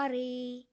മാറി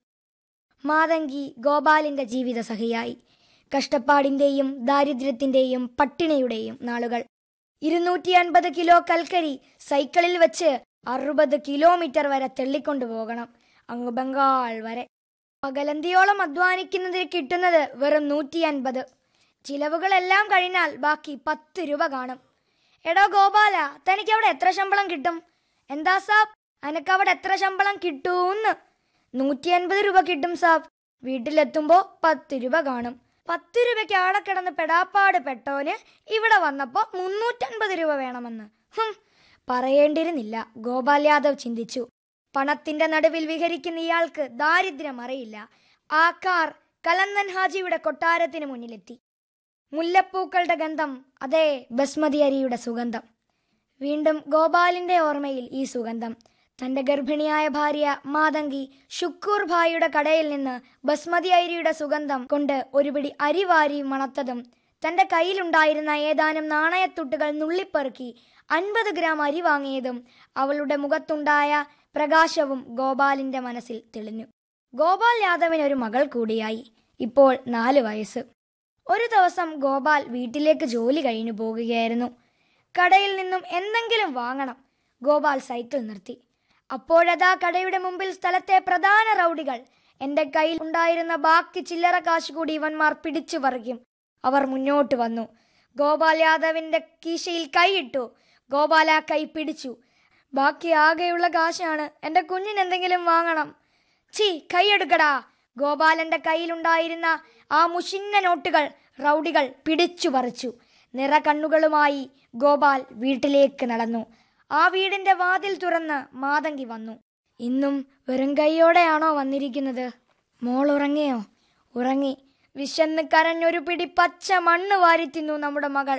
മാതങ്കി ഗോപാലിന്റെ ജീവിത സഖിയായി കഷ്ടപ്പാടിന്റെയും ദാരിദ്ര്യത്തിന്റെയും പട്ടിണിയുടെയും നാളുകൾ ഇരുന്നൂറ്റി അൻപത് കിലോ കൽക്കരി സൈക്കിളിൽ വെച്ച് അറുപത് കിലോമീറ്റർ വരെ തെള്ളിക്കൊണ്ടു പോകണം അങ്ങ് ബംഗാൾ വരെ പകലന്തിയോളം അധ്വാനിക്കുന്നതിന് കിട്ടുന്നത് വെറും നൂറ്റി അൻപത് ചിലവുകളെല്ലാം കഴിഞ്ഞാൽ ബാക്കി പത്ത് രൂപ കാണും എടോ ഗോപാല തനിക്ക് അവിടെ എത്ര ശമ്പളം കിട്ടും എന്താ സാബ് അനക്ക് അവിടെ എത്ര ശമ്പളം കിട്ടൂന്ന് നൂറ്റി അൻപത് രൂപ കിട്ടും സാബ് വീട്ടിലെത്തുമ്പോ പത്ത് രൂപ കാണും പത്ത് രൂപയ്ക്ക് ആടെ കിടന്ന് പെടാപ്പാട് പെട്ടോന് ഇവിടെ വന്നപ്പോ മുന്നൂറ്റൻപത് രൂപ വേണമെന്ന് ഹും പറയേണ്ടിരുന്നില്ല ഗോപാൽ യാദവ് ചിന്തിച്ചു പണത്തിന്റെ നടുവിൽ വിഹരിക്കുന്ന ഇയാൾക്ക് ദാരിദ്ര്യം അറിയില്ല ആ കാർ കലന്തൻ ഹാജിയുടെ കൊട്ടാരത്തിന് മുന്നിലെത്തി മുല്ലപ്പൂക്കളുടെ ഗന്ധം അതേ ബസ്മതി അരിയുടെ സുഗന്ധം വീണ്ടും ഗോപാലിന്റെ ഓർമ്മയിൽ ഈ സുഗന്ധം തന്റെ ഗർഭിണിയായ ഭാര്യ മാതങ്കി ഷുക്കൂർ ഭായിയുടെ കടയിൽ നിന്ന് ബസ്മതി അരിയുടെ സുഗന്ധം കൊണ്ട് ഒരു പിടി അരി വാരി മണത്തതും തന്റെ കയ്യിലുണ്ടായിരുന്ന ഏതാനും നാണയത്തുട്ടുകൾ നുള്ളിപ്പെറുക്കി അൻപത് ഗ്രാം അരി വാങ്ങിയതും അവളുടെ മുഖത്തുണ്ടായ പ്രകാശവും ഗോപാലിന്റെ മനസ്സിൽ തെളിഞ്ഞു ഗോപാൽ യാദവിന് ഒരു മകൾ കൂടിയായി ഇപ്പോൾ നാല് വയസ്സ് ഒരു ദിവസം ഗോപാൽ വീട്ടിലേക്ക് ജോലി കഴിഞ്ഞു പോകുകയായിരുന്നു കടയിൽ നിന്നും എന്തെങ്കിലും വാങ്ങണം ഗോപാൽ സൈക്കിൾ നിർത്തി അപ്പോഴതാ കടയുടെ മുമ്പിൽ സ്ഥലത്തെ പ്രധാന റൗഡികൾ എന്റെ കയ്യിൽ ഉണ്ടായിരുന്ന ബാക്കി ചില്ലറ കാശ് കൂടി ഇവന്മാർ പിടിച്ചു പറിക്കും അവർ മുന്നോട്ട് വന്നു ഗോപാൽ യാദവിന്റെ കീശയിൽ കൈയിട്ടു ഗോപാൽ ആ കൈ പിടിച്ചു ബാക്കി ആകെയുള്ള കാശാണ് എന്റെ കുഞ്ഞിന് എന്തെങ്കിലും വാങ്ങണം ചീ കൈയെടുക്കടാ ഗോപാലന്റെ കയ്യിലുണ്ടായിരുന്ന ആ മുഷിന്ന നോട്ടുകൾ റൗഡികൾ പിടിച്ചു പറിച്ചു നിറ കണ്ണുകളുമായി ഗോപാൽ വീട്ടിലേക്ക് നടന്നു ആ വീടിന്റെ വാതിൽ തുറന്ന് മാതങ്കി വന്നു ഇന്നും വെറും കൈയോടെയാണോ വന്നിരിക്കുന്നത് മോൾ ഉറങ്ങിയോ ഉറങ്ങി വിശന്ന് കരഞ്ഞൊരു പിടി പച്ച മണ്ണ് വാരി തിന്നു നമ്മുടെ മകൾ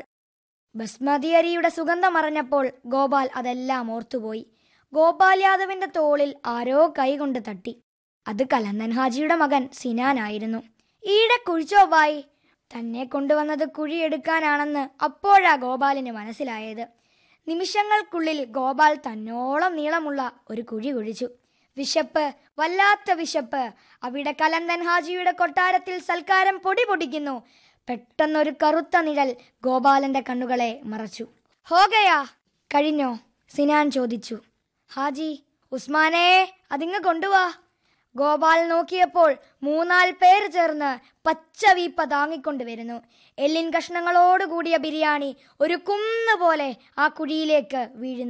ബസ്മതി അരിയുടെ സുഗന്ധം അറിഞ്ഞപ്പോൾ ഗോപാൽ അതെല്ലാം ഓർത്തുപോയി ഗോപാൽ യാദവിന്റെ തോളിൽ ആരോ കൈകൊണ്ട് തട്ടി അത് കലന്തൻ ഹാജിയുടെ മകൻ സിനാനായിരുന്നു ഈടെ കുഴിച്ചോ ബായ് തന്നെ കൊണ്ടുവന്നത് കുഴിയെടുക്കാനാണെന്ന് അപ്പോഴാ ഗോപാലിന് മനസ്സിലായത് നിമിഷങ്ങൾക്കുള്ളിൽ ഗോപാൽ തന്നോളം നീളമുള്ള ഒരു കുഴി കുഴിച്ചു വിശപ്പ് വല്ലാത്ത വിശപ്പ് അവിടെ കലന്തൻ ഹാജിയുടെ കൊട്ടാരത്തിൽ സൽക്കാരം പൊടി പൊടിക്കുന്നു പെട്ടെന്നൊരു കറുത്ത നിഴൽ ഗോപാലന്റെ കണ്ണുകളെ മറച്ചു ഹോഗയാ കഴിഞ്ഞോ സിനാൻ ചോദിച്ചു ഹാജി ഉസ്മാനെ അതിങ്ങ് കൊണ്ടുവാ ഗോപാൽ നോക്കിയപ്പോൾ മൂന്നാല് പേര് ചേർന്ന് പച്ച വീപ്പ താങ്ങിക്കൊണ്ടുവരുന്നു എല്ലിൻ കഷ്ണങ്ങളോട് കൂടിയ ബിരിയാണി ഒരു കുന്ന് പോലെ ആ കുഴിയിലേക്ക് വീഴുന്നു